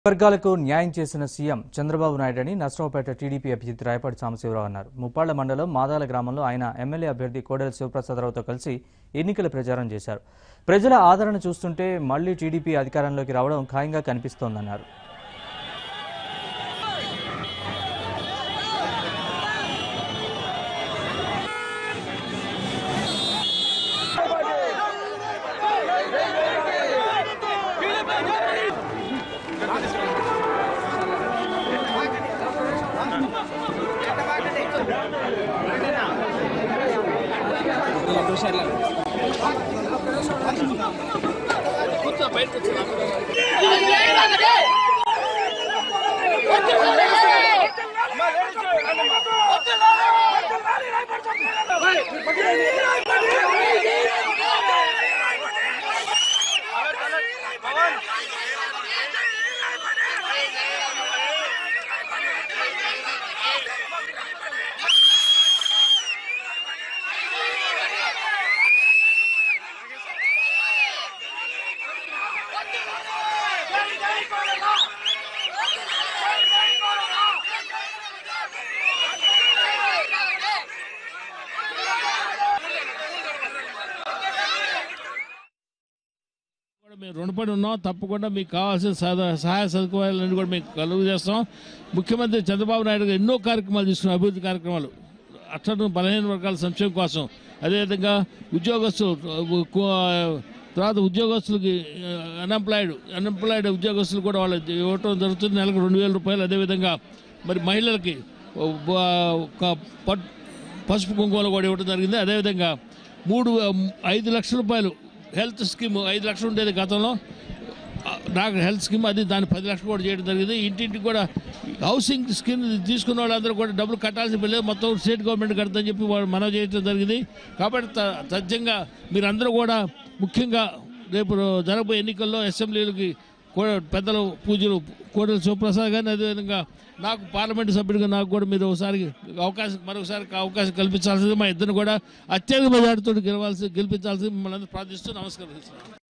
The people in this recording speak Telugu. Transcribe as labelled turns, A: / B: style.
A: వర్గాలకు న్యాయం చేసిన సీఎం చంద్రబాబు నాయుడని నర్సరావుపేట టీడీపీ అభ్యర్థి రాయపాటి సాంబశివరావు అన్నారు ముప్పాళ్ల మండలం మాదాల గ్రామంలో ఆయన ఎమ్మెల్యే అభ్యర్థి కోడెల శివప్రసాదరావుతో కలిసి ఎన్నికల ప్రచారం చేశారు ప్రజల ఆదరణ చూస్తుంటే మళ్లీ టీడీపీ అధికారంలోకి రావడం ఖాయంగా కనిపిస్తోందన్నారు
B: కూడా మేము రుణపడి ఉన్నాం తప్పకుండా మీకు కావాల్సిన సద- సహాయ సదుపాయాలన్నీ కూడా మీకు కలుగు చేస్తాం ముఖ్యమంత్రి చంద్రబాబు నాయుడు గారు ఎన్నో కార్యక్రమాలు తీసుకున్నారు అభివృద్ధి కార్యక్రమాలు అట్లా బలహీన వర్గాల సంక్షేమం కోసం అదేవిధంగా ఉద్యోగస్తులు కు- తర్వాత ఉద్యోగస్తులకి అన్ఎంప్లాయిడ్ అన్ఎంప్లాయిడ్ ఉద్యోగస్తులు కూడా వాళ్ళు ఇవ్వటం జరుగుతుంది నెలకు రెండు వేల రూపాయలు అదేవిధంగా మరి మహిళలకి ఒక పట్ పసుపు కుంకుమలు కూడా ఇవ్వడం జరిగింది అదేవిధంగా మూడు ఐదు లక్షల రూపాయలు హెల్త్ స్కీమ్ ఐదు లక్షలు ఉండేది గతంలో ఆ, నాకు హెల్త్ స్కీమ్ అది దాన్ని పది లక్షలు కూడా చేయడం జరిగింది ఇంటింటికి కూడా హౌసింగ్ స్కీమ్ తీసుకున్న వాళ్ళందరూ కూడా డబ్బులు కట్టాల్సిన పని లేదు మొత్తం స్టేట్ గవర్నమెంట్ కడతాని చెప్పి వాళ్ళు మనవి చేయడం జరిగింది కాబట్టి త- తథ్యంగా మీరందరూ కూడా ముఖ్యంగా రేపు జరగబోయే ఎన్నికల్లో అసెంబ్లీలకి కూడా పెద్దలు పూజలు కోడెల శివప్రసాద్ గారిని అదేవిధంగా నాకు పార్లమెంటు సభ్యుడిగా నాకు కూడా మీరు ఒకసారి అవకాశం మరొకసారి అవకాశం కల్పించాల్సింది మా ఇద్దరు కూడా అత్యధిక మెజార్టీతో గెలవాల్సి గెలిపించాల్సింది మిమ్మల్ని అందరూ ప్రార్థిస్తూ నమస్కరిస్తున్నాను